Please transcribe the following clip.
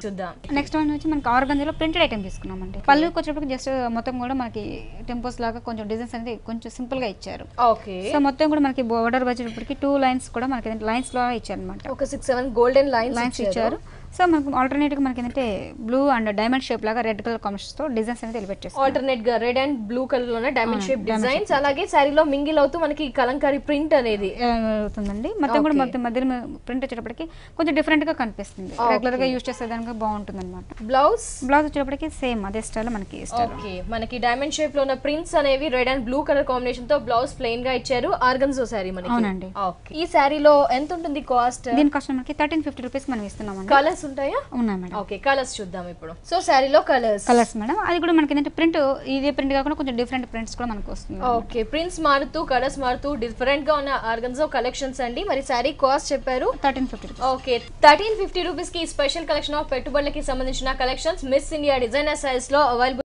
చూద్దాం next one వచ్చి మనకి ఆర్గంజలో ప్రింటెడ్ ఐటమ్ తీసుకున్నామండి పళ్ళుకి వచ్చేటప్పటికి జస్ట్ మొత్తం కూడా మనకి టెంపోస్ లాగా కొంచెం డిజైన్స్ అనేది కొంచెం సింపుల్ గా ఇచ్చారు ఓకే సో మొత్తం కూడా మనకి బోర్డర్ వచ్చేటప్పటికి టూ లైన్స్ కూడా మనకి లైన్స్ లో ఇచ్చారు అనమాట ఒక six seven golden lines lines ఇచ్చారు సో మనకు ఆల్టర్నేట్ గా మనకి ఏంటంటే బ్లూ అండ్ డైమండ్ షేప్ లాగా రెడ్ కలర్ కాంబినేషన్స్ తో డిజైన్స్ అనేది ఎలివేట్ చేస్తారు ఆల్టర్నేట్ గా రెడ్ అండ్ బ్లూ కలర్ లోనే డైమండ్ షేప్ డిజైన్స్ అలాగే శారీలో మింగిల్ అవుతూ మనకి కలంకారీ ప్రింట్ అనేది అవుతుందండి మొత్తం కూడా Okay. మొత్తం మధ్యలో ప్రింట్ వచ్చేటప్పటికి కొంచెం డిఫరెంట్ గా కనిపిస్తుంది రెగ్యులర్ గా యూజ్ చేసేదానికి బాగుంటుంది అనమాట బ్లౌజ్ బ్లౌజ్ వచ్చేటప్పటికి సేమ్ అదే స్టైల్ మనకి ఇస్తారు ఓకే మనకి డైమండ్ షేప్ లో ఉన్న ప్రింట్స్ అనేవి red and blue colour combination తో బ్లౌజ్ ప్లెయిన్ గా ఇచ్చారు ఆర్గన్జో శారీ మనకి అవునండి. ఓకే ఈ శారీలో ఎంత ఉంటుంది కాస్ట్ దీని కాస్ట్ మనకి థర్టీన్ ఫిఫ్టీ రూపీస్ మనం ఇస్తున్నామండి కలర్స్ ఉంటాయా ఉన్నాయి మేడం ఓకే కలర్స్ చూద్దాం ఇప్పుడు సో శారీలో కలర్స్ కలర్స్ మేడం అది కూడా మనకి ఏంటంటే ప్రింట్ ఇదే ప్రింట్ కాకుండా కొంచెం డిఫరెంట్ ప్రింట్స్ కూడా మనకు వస్తుంది ఓకే ప్రింట్స్ మారుతూ కలర్స్ మారుతూ డిఫరెంట్ గా ఉన్న ఆర్గన్జో కలెక్షన్స్ అండి మరి శారీ కాస్ట్ చెప్పారు thirteen fifty rupees okay thirteen fifty rupees కి స్పెషల్ కలెక్షన్ ఆఫ్ పెట్టుబడులకి సంబంధించిన collections miss India designer size లో అవైలబుల్